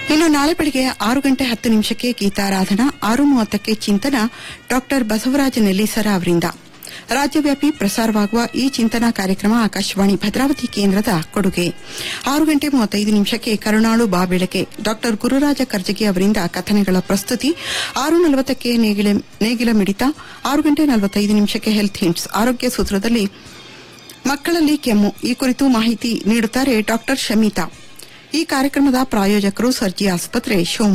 ಇನ್ನು ನಾಳೆ ಬೆಳಗ್ಗೆ ಆರು ಗಂಟೆ ಹತ್ತು ನಿಮಿಷಕ್ಕೆ ಗೀತಾರಾಧನಾ ಆರು ಮೂವತ್ತಕ್ಕೆ ಚಿಂತನ ಡಾಕ್ಟರ್ ಬಸವರಾಜ ನೆಲ್ಲಿಸರ ಅವರಿಂದ ರಾಜ್ಯವ್ಯಾಪಿ ಪ್ರಸಾರವಾಗುವ ಈ ಚಿಂತನಾ ಕಾರ್ಯಕ್ರಮ ಆಕಾಶವಾಣಿ ಭದ್ರಾವತಿ ಕೇಂದ್ರದ ಕೊಡುಗೆ ಆರು ಗಂಟೆ ಮೂವತ್ತೈದು ನಿಮಿಷಕ್ಕೆ ಕರುಣಾಳು ಬಾಬೆಳಕೆ ಡಾಕ್ಟರ್ ಗುರುರಾಜ ಕರ್ಜಗಿ ಅವರಿಂದ ಕಥನಗಳ ಪ್ರಸ್ತುತಿ ಆರು ನಲವತ್ತಕ್ಕೆ ನೇಗಿಲ ನೇಗಿಲ ಮಿಡಿತ ಆರು ಗಂಟೆ ನಲವತ್ತೈದು ನಿಮಿಷಕ್ಕೆ ಹೆಲ್ತ್ ಹಿಂಟ್ಸ್ ಆರೋಗ್ಯ ಸೂತ್ರದಲ್ಲಿ ಮಕ್ಕಳಲ್ಲಿ ಕೆಮ್ಮು ಈ ಕುರಿತು ಮಾಹಿತಿ ನೀಡುತ್ತಾರೆ ಡಾಕ್ಟರ್ ಶಮಿತಾ ಈ ಕಾರ್ಯಕ್ರಮದ ಪ್ರಾಯೋಜಕರು ಸರ್ಜಿ ಆಸ್ಪತ್ರೆ ಶಿವಮೊಗ್ಗ